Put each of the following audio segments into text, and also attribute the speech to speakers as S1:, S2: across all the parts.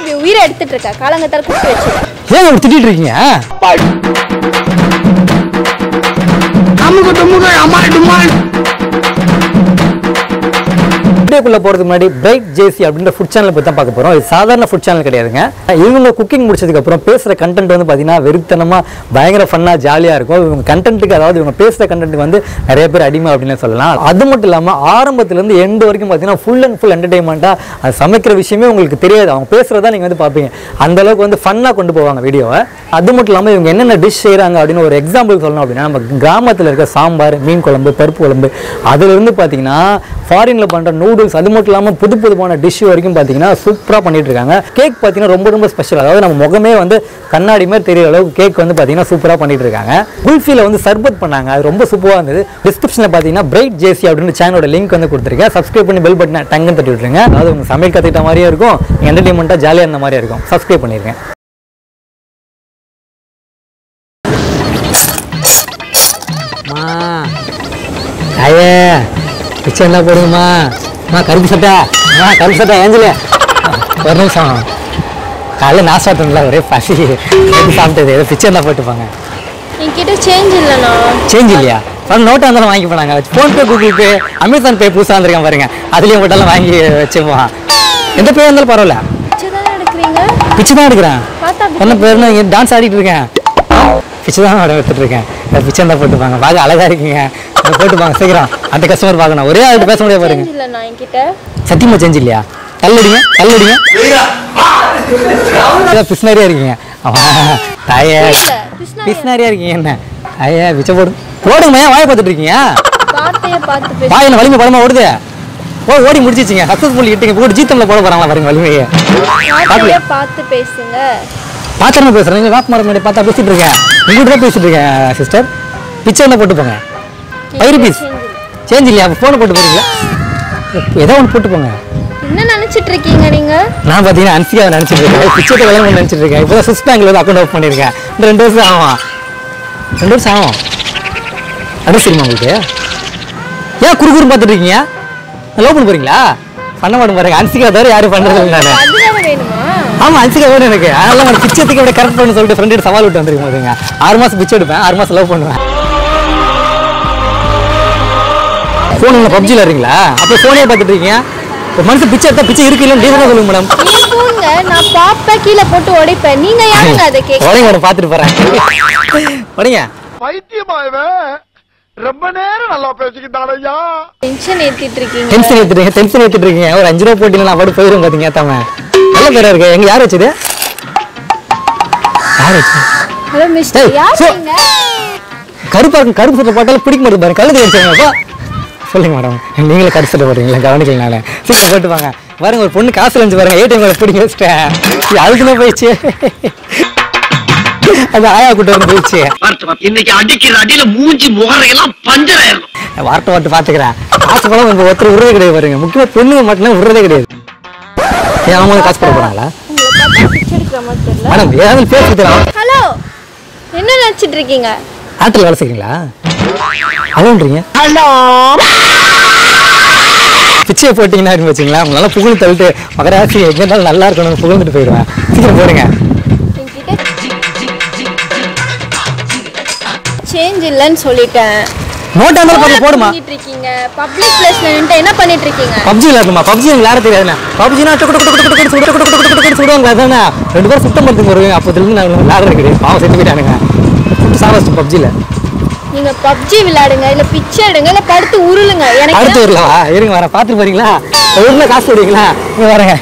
S1: இப்படி உயிரை எடுத்துட்டு இருக்க காலங்கத்தால் குட்டி வச்சு
S2: ஏன் இப்படி திட்டிட்டு இருக்கீங்க
S3: அமுக்கு டுமுக்கு அம்மாள் டுமாள்
S2: வீடியோக்குள்ள போறதுக்கு முன்னாடி பிரைட் ஜேசி அப்படின்ற ஃபுட் சேனல் பத்தி தான் பார்க்க போறோம் இது சாதாரண ஃபுட் சேனல் கிடையாதுங்க இவங்க குக்கிங் முடிச்சதுக்கு அப்புறம் பேசுற கண்டென்ட் வந்து பாத்தீங்கன்னா வெறுத்தனமா பயங்கர ஃபன்னா ஜாலியா இருக்கும் இவங்க கண்டென்ட்டுக்கு அதாவது இவங்க பேசுற கண்டென்ட்டுக்கு வந்து நிறைய பேர் அடிமை அப்படின்னு சொல்லலாம் அது மட்டும் இல்லாம ஆரம்பத்துல இருந்து எண்டு வரைக்கும் பாத்தீங்கன்னா ஃபுல் அண்ட் ஃபுல் என்டர்டைன்மெண்ட்டா அது சமைக்கிற விஷயமே உங்களுக்கு தெரியாது அவங்க பேசுறதா நீங்க வந்து பாப்பீங்க அந்த அளவுக்கு வந்து ஃபன்னா கொண்டு போவாங்க வீடியோவை அது மட்டும் இல்லாம இவங்க என்னென்ன டிஷ் செய்றாங்க அப்படின்னு ஒரு எக்ஸாம்பிள் சொல்லணும் அப்படின்னா நம்ம கிராமத்துல இருக்க சாம்பார் மீன் குழம்பு பருப்பு குழம்பு அதுல இருந்து பாத்தீங்கன்னா ஃபாரின்ல பண்ற நூடுல்ஸ் அது மட்டும் இல்லாம புது புதுமான டிஷ் வரைக்கும் பாத்தீங்கன்னா சூப்பரா பண்ணிட்டு இருக்காங்க கேக் பாத்தீங்கன்னா ரொம்ப ரொம்ப ஸ்பெஷல் அதாவது நம்ம முகமே வந்து கண்ணாடி மாதிரி தெரியற அளவுக்கு கேக் வந்து பாத்தீங்கன்னா சூப்பரா பண்ணிட்டு இருக்காங்க குல்ஃபில வந்து சர்பத் பண்ணாங்க அது ரொம்ப சூப்பரா இருந்தது டிஸ்கிரிப்ஷன்ல பாத்தீங்கன்னா பிரைட் ஜேசி அப்படின்னு சேனலோட லிங்க் வந்து கொடுத்துருக்கேன் சப்ஸ்கிரைப் பண்ணி பெல் பட்டனை டங்குன்னு தட்டி விட்டுருங்க அதாவது உங்க சமையல் கத்துக்கிட்ட மாதிரியே இருக்கும் என்டர்டைன்மெண்ட்டா ஜாலியா இருந்த மாதிரியே இருக்கும் சப்ஸ்கிரைப் பண்ணிருக்கேன் மா ஐயே பிச்சை என்ன போடுங்கம்மா அம்மா கருப்பு சட்டை அம்மா கருப்பு சட்டை ஏஞ்சலு ஒரு நிமிஷம் காலைல நான் சாப்பிட்டேன்ல ஒரே பசி எடுத்து சாப்பிட்டது ஏதோ பிச்சை இருந்தால் போட்டுப்பாங்க
S1: என்கிட்ட சேஞ்ச் இல்லைண்ணா
S2: சேஞ்ச் இல்லையா ஃபோன் நோட்டாக இருந்தாலும் வாங்கி போனாங்க PhonePe Google Pay Amazon Pay புதுசாக வந்திருக்கேன் பாருங்க அதுலேயும் போட்டாலும் வாங்கி வச்சுப்போம் எந்த பேர் இருந்தாலும் பரவாயில்ல
S1: பிச்சை தானே எடுக்கிறீங்க
S2: பிச்சை தான் எடுக்கிறேன்
S1: பார்த்தா அப்படி
S2: என்ன பேருனா இங்கே டான்ஸ் ஆடிட்டு இருக்கேன் பிச்சை தான் மேடம் எடுத்துட்டு இருக்கேன் இந்த பிச்சை தான் போட்டுப்பாங்க பார்க்க அழகா இருக்கீங்க இதை போட்டுப்பாங்க சீக்கிரம் அந்த கஸ்டமர் பார்க்கணும் ஒரே ஆள்கிட்ட பேச முடியாது பாருங்க
S1: சேஞ்ச் இல்லைண்ணா என்கிட்ட
S2: சத்தியமா சேஞ்ச் இல்லையா கல்லடிங்க கல்லடிங்க பிஸ்னரியா இருக்கீங்க அவன் தாயே
S1: புரியல, பிஸ்னாரியா?
S2: பிஸ்னரியா இருக்கீங்க என்ன தாயே பிச்சை போடு ஓடுங்க ஏன் வாயை பார்த்துட்டு இருக்கீங்க
S1: வார்த்தையை பார்த்து பேசு
S2: வாய் என்ன வலிமை படமா ஓடுது ஓ ஓடி முடிச்சிச்சிங்க சக்ஸஸ்ஃபுல் இட்டுங்க போட்டு ஜீத்தம்ல போட போறாங்களா பாருங்க வலிமையை
S1: வார்த்தையை பார்த்து பேசுங்க
S2: பாத்திரமா பேசுறேன் நீங்க வாக்கு மரம் முன்னாடி பார்த்தா பேசிட்டு இருக்கேன் உங்ககிட்ட தான் பேசிட்டு இருக்கேன் சிஸ்டர் பிச்சை என்ன போட்டு போங்க பயிர் பீஸ்
S1: சேஞ்ச் இல்லை.
S2: சேஞ்ச் இல்லையா ஃபோனை போட்டு போறீங்களா ஏதோ ஒன்று போட்டு போங்க
S1: என்ன நினைச்சிட்டு இருக்கீங்க நீங்க
S2: நான் பார்த்தீங்கன்னா அன்சிகாவை நினச்சிட்டு இருக்கேன் பிச்சை கல்யாணம் பண்ணி நினச்சிட்டு இருக்கேன் இப்போ சுவிஸ் பேங்க்ல வந்து அக்கௌண்ட் ஓப்பன் பண்ணியிருக்கேன் இந்த ரெண்டு வருஷம் ஆகும் ரெண்டு வருஷம் ஆகும் அட்ரஸ் தெரியுமா உங்களுக்கு ஏன் குறுகுறு பார்த்துட்டு இருக்கீங்க லவ் பண்ண போறீங்களா பண்ண மாட்டேன் பாருங்க அன்சிகா தவிர யாரும் பண்றது இல்லை நான்
S1: அது வேற வேணுமா
S2: ஆமா அன்சிகா வேணும் எனக்கு அதெல்லாம் ஒரு பிச்சைத்துக்கு அப்படியே கரெக்ட் பண்ணு சொல்லிட்டு ஃப்ரெண்டு சவால் விட்டு வந்துருக்கும் போதுங்க ஆறு மாசம் பிச்சை எடுப்பேன் ஆறு மாசம் லவ் பண்ணுவேன் ஃபோனில் பப்ஜியில் இருக்கீங்களா அப்போ ஃபோனே பார்த்துட்டு இருக்கீங்க ஒரு மனுஷன் பிச்சை எடுத்தா பிச்சை இருக்கு இல்லைன்னு டீசனாக சொல்லுங்க மேடம்
S1: நீங்க போங்க நான் பாப்பேன் கீழே போட்டு உடைப்பேன் நீங்க யாருங்க அதை கேட்க
S2: உடனே மேடம் பார்த்துட்டு போகிறேன் உடங்க
S3: பைத்தியமா இவன் ரொம்ப நேரம் நல்லா பேசிக்கிட்டான் ஐயா
S1: டென்ஷன் ஏத்திட்டு இருக்கீங்க
S2: டென்ஷன் ஏற்றிட்டு டென்ஷன் ஏற்றிட்டு இருக்கீங்க ஒரு அஞ்சு ரூபா போட்டியில் நான் பாட்டு போயிடும் பார்த்தீங்க ஏத்தாம நல்ல பேரா இருக்கு எங்க யார் வச்சது யார் வச்சது
S1: ஹலோ மிஸ்டர்
S2: ஏய்,
S1: யார்
S2: சோ-
S1: நீங்க
S2: கருப்பா இருக்கும் கருப்பு சட்டை போட்டாலும் பிடிக்க மாட்டேது பாருங்க கழுது வச்சுருங்கப்பா சொல்லுங்க மேடம் நீங்களே கருப்பு சட்டை போடுறீங்களா கவனிக்கலனால சீக்கிரம் போட்டு வாங்க பாருங்க ஒரு பொண்ணு காசு லஞ்சு பாருங்க ஏடிஎம் பிடிக்க வச்சுட்டேன் இது அதுக்குள்ள போயிடுச்சு அந்த ஆயா கூட்ட வந்து போயிடுச்சு
S4: இன்னைக்கு அடிக்கிற அடியில மூஞ்சி முகரையெல்லாம் பஞ்சர் ஆயிரும்
S2: வார்த்தை வார்த்தை பார்த்துக்கிறேன் காசு பணம் உங்க ஒருத்தர் விடுறதே கிடையாது பாருங்க முக்கியமா பொண்ணுங்க மட்டும்தான் விடுறதே கிடையாது ஏன் அவங்க காசு போட போறாங்களா
S1: உங்களை பார்த்தா பிச்சை எடுக்கிற மாதிரி தெரியல
S2: மேடம் ஏதாவது பேசி தரலாம்
S1: ஹலோ என்ன நினைச்சிட்டு இருக்கீங்க
S2: ஆட்டில் வேலை செய்றீங்களா அதுன்றீங்க பிச்சையை போட்டிங்கன்னா இருக்கு வச்சுங்களா உங்களால புகழ் தள்ளிட்டு மகராசி எங்க இருந்தாலும் நல்லா இருக்கணும் புகழ்ந்துட்டு போயிடுவேன் சீக்கிரம் போடுங்க
S1: என்கிட்ட சேஞ்ச் இல்லைன்னு சொல்லிட்டேன்
S2: நோட்டா இருந்தாலும் பரவாயில்ல, போடுமா
S1: பண்ணிட்டு இருக்கீங்க பப்ளிக் பிளேஸ்ல நின்று என்ன பண்ணிட்டு இருக்கீங்க
S2: பப்ஜி விளையாடுமா பப்ஜி எனக்கு விளையாட தெரியாதுண்ணா பப்ஜினா டக்கு டக்கு டக்கு டக்கு டக்கு டக்கு டக்கு டக்கு டக்கு சுடுவாங்க அதானே ரெண்டு பேரும் சுத்தம் பண்ணுறதுக்கு வருவேன் அப்போதுலேருந்து நான் விளையாடுறது கிடையாது பாவம் செத்து போயிட்டானுங்க சுட்டு சாவஸ்ட்டு பப்ஜியில்
S1: நீங்க பப்ஜி விளையாடுங்க இல்ல பிச்சை எடுங்க இல்ல படுத்து உருளுங்க எனக்கு
S2: அடுத்து வரலவா இருங்க வரேன் பார்த்துட்டு போறீங்களா ஊரில் காசு போடுவீங்களா இங்க வரேங்க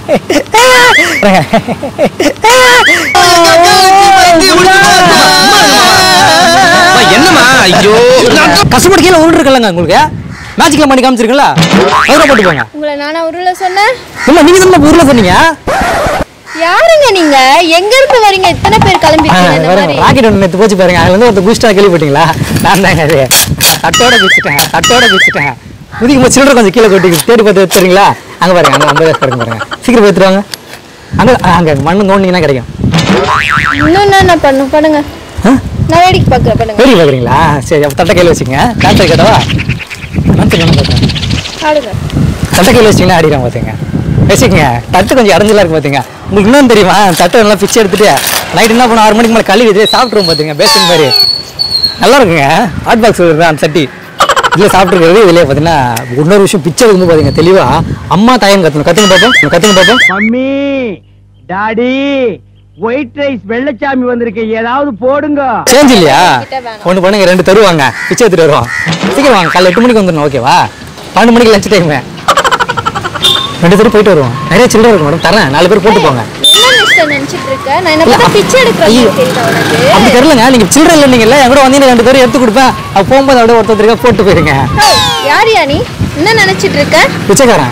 S4: என்னமா ஐயோ
S2: கஷ்டப்பட்டு கீழே உருண்டு இருக்கலங்க உங்களுக்கு மேஜிக்கில் பண்ணி காமிச்சிருக்கல அவரை போட்டு போங்க
S1: உங்களை நானா உருள சொன்னேன்
S2: இல்லை நீங்கள் தான் ஊரில் சொன்னீங்க
S1: யாருங்க நீங்க எங்க இருந்து வரீங்க இத்தனை பேர் கிளம்பிருக்கீங்க இந்த மாதிரி
S2: ராக்கெட் ஒன்று நேற்று போச்சு பாருங்க அதுல இருந்து ஒருத்தர் பூஸ்டா கேள்விப்பட்டீங்களா நான் தாங்க அது தட்டோட பிச்சுட்டேன் தட்டோட பிச்சுட்டேன் முதிக்கு போய் சில்லறை கொஞ்சம் கீழே கொட்டி தேடி பார்த்து எடுத்துறீங்களா அங்கே பாருங்க அங்கே ஐம்பது காசு பாருங்க பாருங்க சீக்கிரம் போய் எடுத்துருவாங்க அங்கே அங்கே மண்ணு நோண்டிங்கன்னா கிடைக்கும்
S1: இன்னும் என்ன நான் பண்ணும் பண்ணுங்க
S2: ஆ?
S1: நான் வேடிக்கை பார்க்குறேன் பண்ணுங்க
S2: வேடிக்கை பார்க்குறீங்களா சரி அப்போ தட்டை கையில் வச்சுங்க டாக்டர் கேட்டவா நான் தெரியும் பார்த்தேன்
S1: ஆடுங்க
S2: தட்டை கையில் வச்சிங்கன்னா அடிக்கிறேன் பார்த்துங்க வச்சுக்கங்க தட்டு கொஞ்சம் அடைஞ்சலா இருக்கு பாத்தீங்க உங்களுக்கு இன்னும் தெரியுமா தட்டு நல்லா பிச்சை எடுத்துட்டு நைட் என்ன பண்ண ஆறு மணிக்கு மேலே கழுவி இதே சாப்பிட்ருவோம் பாத்தீங்க பேசிங் மாதிரி நல்லா இருக்குங்க ஹாட் பாக்ஸ் அந்த சட்டி இதில் சாப்பிட்ருக்கிறது இதுலேயே பார்த்தீங்கன்னா இன்னொரு விஷயம் பிச்சை எடுக்கும்போது பார்த்தீங்க தெளிவா அம்மா தாயம் கற்றுணும் கற்றுங்க பார்ப்போம் கற்றுங்க பார்ப்போம்
S5: mummy daddy white rice Vellachami வந்திருக்கு ஏதாவது போடுங்க
S2: சேஞ்ச் இல்லையா
S1: கிட்ட வேணாம்.
S2: ஒன்று பண்ணுங்க ரெண்டு தருவாங்க பிச்சை எடுத்துட்டு வருவோம் சீக்கிரம் வாங்க காலைல எட்டு மணிக்கு வந்துடணும் ஓகேவா பன்னெண்டு மணிக்கு லஞ்ச் டைம் ரெண்டு பேரும் போயிட்டு வருவோம் நிறைய சில்லறை இருக்கும் மேடம் தரேன் நாலு பேர் போட்டு போங்க
S1: என்ன மிஸ்டர் நினைச்சிட்டு இருக்க நான் என்ன பார்த்தா பிச்சை எடுக்கிறேன்
S2: ஐயோ.
S1: தெரியுதா உனக்கு
S2: அப்படி தெரியலங்க நீங்க சில்லறை இல்லை நீங்கல்ல என் கூட வந்தீங்க ரெண்டு பேரும் எடுத்து கொடுப்பேன் அப்போ போகும்போது அப்படியே ஒருத்தருக்கு போட்டு போயிருங்க
S1: ஹோ, யாரியா நீ என்ன நினைச்சிட்டு இருக்க
S2: பிச்சைக்காரன்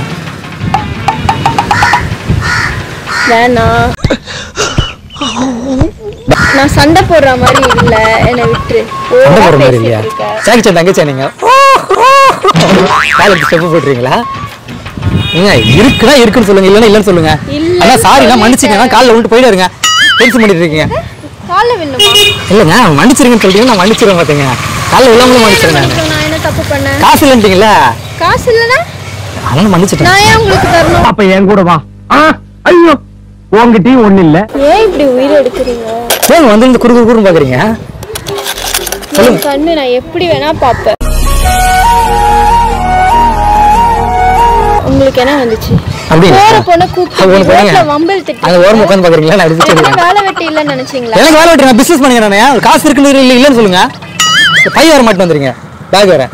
S1: வேணாம் நான் சண்டை போடுற மாதிரி இல்ல என்னை விட்டுரு
S2: சண்டை
S1: ஓவரா
S2: போடுற மாதிரி
S1: பேசிட்டு
S2: இல்லையா
S1: இருக்க.
S2: சாக்கி சார் தங்கச்சா நீங்க காலேஜ் ஸ்டெப் போட்டுறீங்களா ஏங்க இருக்குன்னா இருக்குன்னு சொல்லுங்க இல்லைன்னா இல்லைன்னு சொல்லுங்க
S1: இல்லைன்னு
S2: அதான் சாரிலாம் மன்னிச்சுங்க
S1: சொல்லிட்டேன்.
S2: காலில் விட்டு போயிட்டு இருங்க டென்ஷன் பண்ணிட்டு இருக்கீங்க
S1: கால்ல விண்ணுமா
S2: இல்லைங்க மன்னிச்சிருங்கன்னு சொல்லிட்டீங்க நான் மன்னிச்சிருவேன் பார்த்தீங்க காலைல விழாமலும் மன்னிச்சிருங்க நான்
S1: நான் என்ன தப்பு பண்ணேன்
S2: காசு இல்லைன்ட்டீங்களா
S1: காசு இல்லைன்னா
S2: அதனால மன்னிச்சிட்டேன்
S1: நான் ஏன் உங்களுக்கு தரணும்
S5: அப்ப என் கூட வா ஆ, ஐயோ உங்ககிட்டயும் ஒண்ணு இல்ல
S1: ஏன் இப்படி உயிரை எடுக்கிறீங்க
S2: ஏங்க வந்து இந்த குறு குறு குறுன்னு பார்க்குறீங்க
S1: என் கண்ணு நான் எப்படி வேணா பாப்பேன் உங்களுக்கு என்ன வந்துச்சு
S2: அப்படிங்களா?
S1: போற பொண்ணை
S2: அது
S1: கூப்பிட்டு
S2: ஒண்ணு பண்ணுங்க.
S1: ரோட்ல வம்பல் திட்டு
S2: அங்க ஓரமா உட்காந்து பார்க்குறீங்களா நான் எடுத்து
S1: என்ன
S2: சொல்லுவேன்
S1: வேலை வெட்டி இல்லைன்னு நினைச்சீங்களா
S2: எனக்கு வேலை வெட்டுங்க பிசினஸ் பண்ணுங்க நானே காசு இருக்குன்னு இல்லை இல்லைன்னு சொல்லுங்க பை வர மாட்டேன் வந்துருங்க பேக் வேற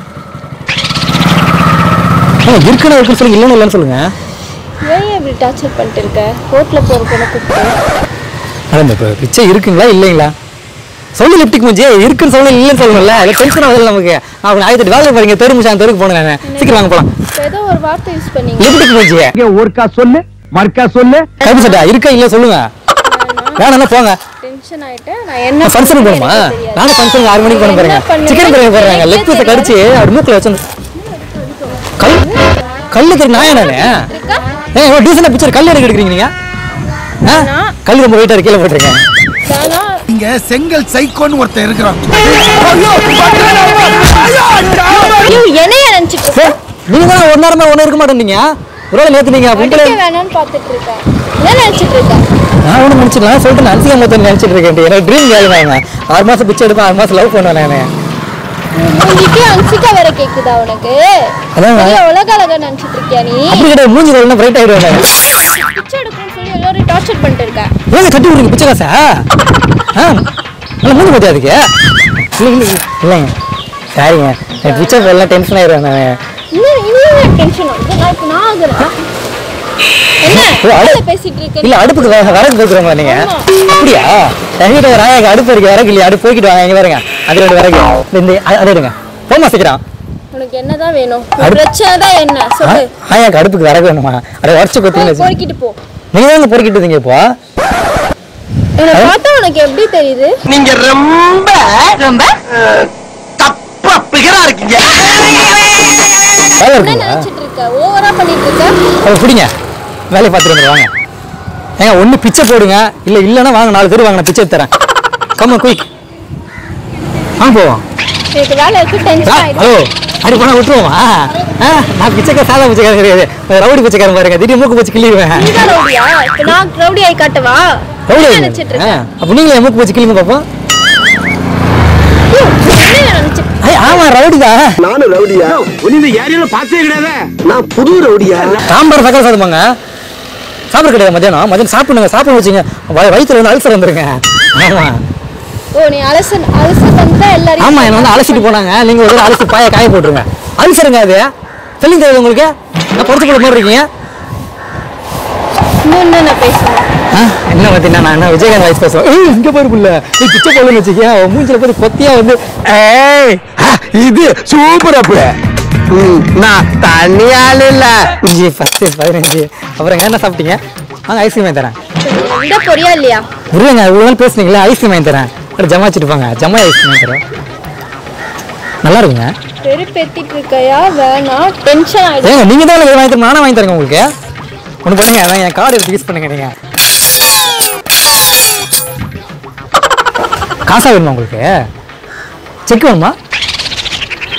S2: ஏங்க, இருக்குன்னு இருக்குன்னு சொல்லுங்க இல்லைன்னு இல்லைன்னு சொல்லுங்க
S1: ஏன் இப்படி டார்ச்சர் பண்ணிட்டு இருக்க ரோட்ல போற பொண்ணை கூப்பிட்டு
S2: அதான் இந்த இப்போ பிச்சை இருக்குங்களா இல்லைங்களா சொல்லு லிப்டிக் மூஞ்சி இருக்குன்னு சொல்ல இல்லைன்னு சொல்லணும்ல இல்லை டென்ஷன் ஆகுது நமக்கு அவன் ஆயிரத்தி வேலை பாருங்க தெரு முடிச்சு அந்த தெருக்கு போனேன் நான் சீக்கிரம் வாங்க போலாம்
S1: இப்ப ஏதோ ஒரு வார்த்தை யூஸ் பண்ணீங்க
S2: லிப்டிக் மூஞ்சி
S5: இங்க ஒருக்கா சொல்லு மறுக்கா சொல்லு
S2: கருப்பு சட்டை இருக்கா இல்லை சொல்லுங்க வேணா போங்க
S1: டென்ஷன் ஆயிட்டேன் நான் என்ன
S2: ஃபங்க்ஷனுக்கு
S1: பண்ணுவேன்னு
S2: போகணுமா
S1: எனக்கு தெரியாது.
S2: நானும் ஃபங்க்ஷனுக்கு ஆறு மணிக்கு போன பாருங்க
S1: என்ன பண்ணுவேன்னு
S2: சிக்கன் பிரியாணி போடுறாங்க லெக் பீஸை
S1: எனக்கே
S2: கடிச்சு அப்படி மூக்கில் வச்சு கல் கல்லு கறி நாயா நானே
S1: இருக்கா?
S2: ஏன் டீசெண்டாக பிக்சர் கல் எனக்கு எடுக்கிறீங்க நீங்க ஆ? கல் ரொம்ப வெயிட்டாக கீழே போட்டுருக்கேன்
S1: வேணாம்.
S3: இங்க செங்கல் சைக்கோன்னு ஒருத்தன் இருக்கிறான்
S1: ஐயோ, என்னைய நினைச்சிட்டு இருக்க?
S2: நீங்க தான் ஒரு நேரமா ஒன்றும் இருக்க மாட்டேங்க ஒரு வேளை நேற்று நீங்க
S1: அடிக்க
S2: உங்களை
S1: வேணாம்னு பார்த்துட்டு இருக்கேன் என்ன நினைச்சிட்டு இருக்க
S2: நான் ஒன்றும் நினச்சிக்கலாம் சொல்லிட்டு நான் அன்சிகா மொத்தம் நினச்சிட்டு இருக்கேன் எனக்கு ட்ரீம் கேளுங்க ஆறு மாதம் பிச்சை எடுப்பேன் ஆறு மாதம் லவ் பண்ணுவேன் நான்
S1: மூஞ்சிக்கு அன்சிகா வேற கேக்குதா உனக்கு
S2: அதான்
S1: பெரிய உலக அழகா நினைச்சிட்டு இருக்கியா நீ
S2: அப்படி கிடையாது மூஞ்சி வரலாம் பிரைட் ஆகிடுவேன் நான்
S1: பிச்சை எடுக்கணும்னு சொல்லி எல்லாரும் டார்ச்சர் பண்ணிட்டு இருக்க
S2: ஏங்க தட்டி விடுறீங்க பிச்சை காசா ஆ நல்லா மூஞ்சி பார்த்தியா அதுக்கு இல்லை இல்லை இல்லைங்க சாரிங்க எனக்கு பிச்சை போடலாம் டென்ஷன் ஆயிடுவேன் நான்
S1: இன்னும் இன்னும் டென்ஷன் ஆகுது நான் இப்ப நான் ஆகுறேன் என்ன
S2: ஓ, அடு-
S1: என்ன பேசிட்டு இருக்க
S2: இல்ல அடுப்புக்கு வர- விறகு கொடுக்குறோமா நீங்க
S1: ஆமா.
S2: அப்படியா என்கிட்ட ஒரு ஆயாக்கு அடுப்பு இருக்கு விறகு இல்லையா அடுப்பு போய்கிட்டு வாங்க எங்க பாருங்க அது ரெண்டு விறகு இந்த அ- அது எடுங்க போமா சீக்கிரம்
S1: உனக்கு என்னதான் வேணும் உன்
S2: அடுப்பு-
S1: பிரச்சனை தான் என்ன
S2: ஆ,
S1: சொல்லு
S2: ஆயாக்கு அடுப்புக்கு விறகு வேணுமா அதை உடச்சு
S1: போய்
S2: கொத்தீங்க
S1: பொறுக்கிட்டு போ
S2: நீங்க தான் பொறுக்கிட்டு இருந்தீங்க இப்போ
S1: என்னை பார்த்தா உனக்கு எப்படி தெரியுது
S4: நீங்க ரொம்ப ரொம்ப தப்பா பிகரா இருக்கீங்க
S2: வேலை
S1: என்ன
S2: இருக்குங்களா
S1: நினைச்சிட்டு இருக்க ஓவரா பண்ணிட்டு இருக்க
S2: அதை பிடிங்க வேலையை பார்த்துட்டு வந்துருவாங்க ஏங்க ஒண்ணு பிச்சை போடுங்க இல்ல இல்லைன்னா வாங்க நாலு பேர் வாங்க நான் பிச்சை எடுத்து தரேன் கம்ம குயிக் வாங்க போவோம்
S1: எனக்கு வேலை இருக்கு டென்ஷன் ஆயிடுச்சு
S2: ஹலோ அப்படி போனா விட்டுருவோமா ஆ, நான் பிச்சைக்கார சாதா பிச்சைக்காரன் கிடையாது ரவுடி பிச்சைக்காரன் பாருங்க திடீர் மூக்கு வச்சு கிள்ளிடுவேன்
S1: நீதான் ரவுடியா இப்ப நான் ரவுடி ஆகி காட்டவா
S2: ரவுடி
S1: என்ன நினைச்சிட்டு இருக்க
S2: அப்ப நீங்களும் என் மூக்கு வச்சு கிள்ளுங்க பாப்போம்
S1: என்ன நினைச்சிட்டு
S2: ஐய், ஆமா ரவுடி தான்
S3: நானும் ரவுடியா
S5: நீ இந்த ஏரியால பார்த்தே கிடையாது
S3: நான் புது ரவுடியா
S2: சாம்பார் தக்காளி சாதமாங்க சாப்பிட கிடையாது மத்தியானம் மத்தியானம் சாப்பிடுங்க சாப்பிட வச்சுங்க வய- வயித்துல வந்து அல்சர் வந்துருங்க ஆமா
S1: ஓ நீ அலசன் அலசன் வந்தா எல்லாரையும்
S2: ஆமா என்ன வந்து அலசிட்டு போனாங்க நீங்க ஒரு தடவை அலசி பாய காய போட்டுருங்க அல்சருங்க அது தெளிங்க தெரியுது உங்களுக்கு நான் பொறுத்து போட மாதிரி இருக்கீங்க
S1: இன்னும் என்ன நான் பேசணும்
S2: ஆ, என்ன பார்த்தீங்கன்னா நான் என்ன விஜயகாந்த் வாய்ஸ் பேசுவேன் ஏய் இங்க பாரு புள்ள நீ பிச்சை போடலன்னு வச்சுக்கேன் அவன் மூஞ்சில போய் கொத்தியா வந்து
S3: ஏய் ஆ, இது சூப்பர் அப்பு நான் தனியாள் இல்ல
S2: அஞ்சு பத்து பதினஞ்சு அப்புறம் என்ன சாப்பிட்டீங்க வாங்க ஐஸ்கிரீம் வாங்கி தரேன்
S1: இந்த பொரியா இல்லையா
S2: புரியுங்க இவ்வளோ நாள் பேசுனீங்களா ஐஸ்கிரீம் வாங்கி தரேன் அப்புறம் ஜமா வச்சுட்டு போங்க ஜமா ஐஸ்கிரீம் வாங்கி தரேன் நல்லா இருக்குங்க
S1: வெறுப்பேத்திட்டு இருக்கையா வேணாம் டென்ஷன் ஆயிடுச்சு
S2: ஏங்க நீங்க தான் எனக்கு வாங்கி தரேன் நானே வாங்கி தரேங்க உங்களுக்கு ஒன்று பண்ணுங்க அதான் என் கார்டு எடுத்து யூஸ் பண்ணுங்க நீங்க காசா வேணுமா உங்களுக்கு செக் வேணுமா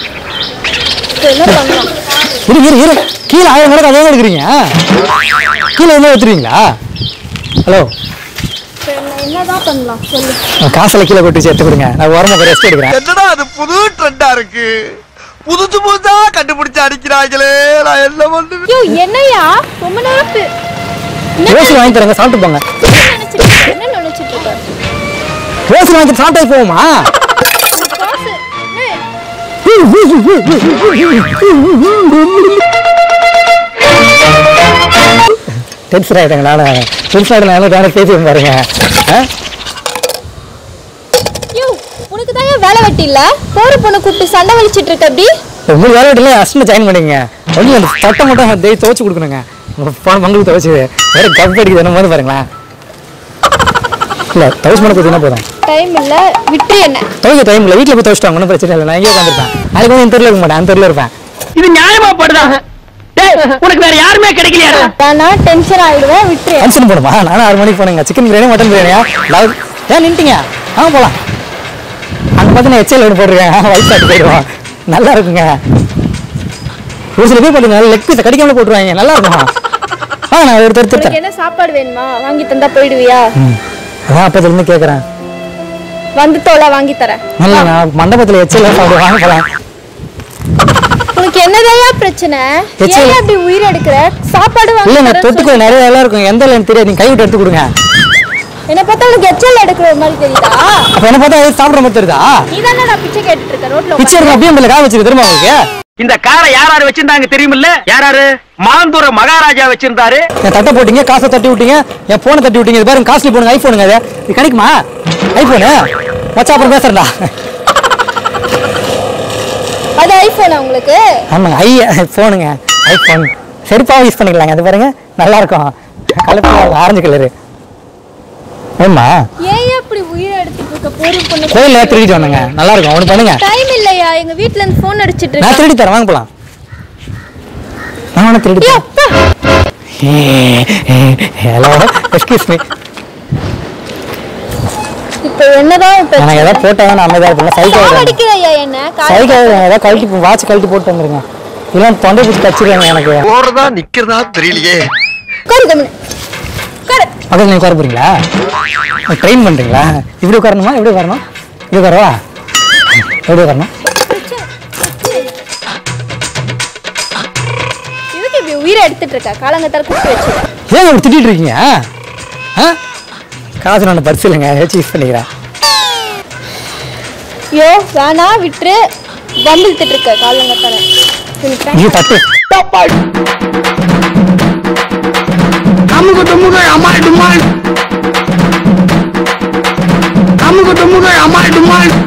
S1: இப்ப என்ன பண்ணலாம்
S2: இரு இரு இரு கீழே ஆயிரம் கணக்கு அதே தான் எடுக்கிறீங்க கீழே இருந்தால் எடுத்துருவீங்களா ஹலோ
S1: இப்ப என்ன- என்னதான் பண்ணலாம் சொல்லு
S2: காசில் கீழே கொட்டி வச்சு எடுத்து கொடுங்க நான் உரமாக ரெஸ்ட் எடுக்கிறேன்
S3: என்னடா அது புது ட்ரெண்டா இருக்கு புதுசு புதுசா கண்டுபிடிச்சு அடிக்கிறாங்களே நான் என்ன பண்ணுவேன்
S1: ஐயோ என்னையா ரொம்ப நேரம் பே- என்ன
S2: ரோஸ் வாங்கி தரங்க சாப்பிட்டு போங்க
S1: நினைச்சிட்டு இருக்க? என்ன நினைச்சிட்டு இருக்க
S2: ரோஸ் வாங்கி சாப்பிட்டே போவோமா
S1: உனக்கு காசு என்ன?
S2: டென்ஷன் ஆகிட்டாங்க நான் டென்ஷன் ஆகிட்டு நான் நானே பேசி பாருங்க ஆ?
S1: ஐயோ உனக்கு தான் வேலை வெட்டி இல்ல போற பொண்ணு கூப்பிட்டு சண்டை வலிச்சிட்டு இருக்க அப்படி
S2: உங்களுக்கு வேலை இல்லை அசிஸ்டன்ட் ஜாயின் பண்ணிங்க ஒன்றும் அந்த சட்டை மட்டும் டெய் துவச்சி கொடுக்கணுங்க உங்கள் ஃபோன் மங்களுக்கு துவச்சி வேறு கப் அடிக்குது என்ன போது பாருங்களேன் இல்லை துவச்சி மட்டும் பார்த்தீங்கன்னா போதும்
S1: டைம் இல்ல விட்டு என்ன
S2: துவைக்க டைம் இல்லை வீட்டில் போய் துவச்சிட்டாங்க ஒன்றும் பிரச்சனை இல்லை நான் எங்கேயோ உட்காந்துருப்பேன் அதுக்கு வந்து இந்த தெருவில் இருக்க மாட்டேன் அந்த தெருவில் இருப்பேன்
S4: இது நியாயமா படுதா டேய் உனக்கு வேற யாருமே கிடைக்கலையா
S1: ஆனா டென்ஷன் ஆயிடுவேன் விட்டுரு
S2: ஃபங்க்ஷன் போகணுமா நானும் ஆறு மணிக்கு போனேங்க சிக்கன் பிரியாணி மட்டன் பிரியாணியா லவ் ஏன் நின்ட்டீங்க வாங்க போகலாம் அங்கே பார்த்தீங்கன்னா எச்எல் ஒன்று போட்டிருக்கேன் ஒயிட் ஷர்ட் போயிடுவோம் நல்லா இருக்குங்க ஒரு சில பேர் பார்த்தீங்கன்னா லெக் பீஸை கடிக்காமல போட்டுருவாங்க நல்லா இருக்கும் வாங்க நான் ஒரு தருத்து
S1: உனக்கு என்ன சாப்பாடு வேணுமா வாங்கி தந்தா போயிடுவியா
S2: ம் அதான் அப்போதுலேருந்து கேட்குறேன்
S1: வந்து தோலை வாங்கி தரேன்
S2: நல்லா நான் மண்டபத்தில் எச்எல் சாப்பிடு வாங்க போகலாம்
S1: உனக்கு என்னதையா பிரச்சனை
S2: எச்ச-
S1: ஏன் அப்படி உயிர் எடுக்கிற சாப்பாடு வாங்கி
S2: இல்லைங்க
S1: தரேன்னு
S2: தொட்டுக்குள்ள
S1: சொல்லி-
S2: நிறைய எல்லாம் இருக்கும் எந்த எனக்கு தெரியாது நீங்கள் கை விட்டு எடுத்து கொடுங்க
S1: என்னை பார்த்தா உனக்கு எச்சல் எடுக்கிற மாதிரி தெரியுதா
S2: அப்போ என்ன பார்த்தா எது சாப்பிட்ற மாதிரி தெரியுதா
S1: நீ தானே நான் பிச்சை கேட்டுட்டு இருக்க ரோட்ல
S2: பிச்சை
S1: உட்கார்ந்து.
S2: இருக்கும் அப்படியே உங்களை காய வச்சிருக்கு தெரியுமா உங்களுக்கு
S4: இந்த காரை யார் யாரு வச்சிருந்தாங்க தெரியுமில்ல யாராரு மாந்தூர மகாராஜா வச்சிருந்தாரு
S2: என் தட்டை போட்டீங்க காசை தட்டி விட்டீங்க என் போனை தட்டி விட்டீங்க இது பாருங்க காஸ்ட்லி போனுங்க ஐபோனுங்க அது இது கிடைக்குமா ஐபோனு மச்சா அப்புறம் பேசுறேன்டா
S1: அது ஐபோனா உங்களுக்கு
S2: ஆமாங்க ஐ ஃபோனுங்க ஐபோன் செருப்பாக யூஸ் பண்ணிக்கலாங்க அது பாருங்க நல்லா இருக்கும் கலப்பு ஆரஞ்சு கலரு ஆமா
S1: ஏன் அப்படி உயிர் எடுத்துட்டு இருக்க போற பொண்ணு
S2: கோயிலில் திருடிட்டு வந்தேங்க நல்லா இருக்கும் ஒன்று பண்ணுங்க
S1: டைம் இல்லையா எங்க வீட்ல இருந்து போன் அடிச்சிட்டு
S2: நான்
S1: இருக்கேன்
S2: திருடி தரேன் வாங்க போலாம் நான் வேணா திருடி
S1: ஏய்,
S2: தரேன்
S1: அப்பா.
S2: ஹலோ எக்ஸ்கியூஸ் மீ
S1: இப்போ என்னதான்
S2: எனக்கு
S1: பிரச்சனை?
S2: ஏதாவது போட்டால் நான் அமைதியாக இருப்பேன் சைக்கிள்
S1: சாவடிக்கிறையா என்ன காலை
S2: சைக்கிள் ஏதாவது கழட்டி வாட்ச் கழட்டி போட்டு வந்துருங்க இல்லை தொண்டை பிடிச்சி கச்சிருவாங்க எனக்கு
S3: போறதா நிக்கிறதா தெரியலையே
S1: உட்காரு கம்முனு. உட்காரு.
S2: பக்கத்தில் நீங்கள் உட்கார போறீங்களா ட்ரெயின் பண்ணுறீங்களா இப்படி உட்காரணுமா எப்படி உட்காரணும் இப்படி உட்காரவா எப்படி உட்காரணும்
S1: இதுக்கு இப்படி உயிரை எடுத்துட்டு இருக்க காலங்கத்தால குட்டி வச்சு
S2: ஏன் இப்படி திட்டிட்டு இருக்கீங்க ஆ காசு நான் பரிசு இல்லைங்க ஏதாச்சும் யூஸ் பண்ணிக்கிறேன்
S1: ஐயோ வேணா விட்டுரு வம்பிழுத்துட்டு இருக்க காலங்கத்தால
S2: நீ தட்டு
S5: அமுக டுமுக அமால் டுமால் அமுக டுமுக அமால் டுமால்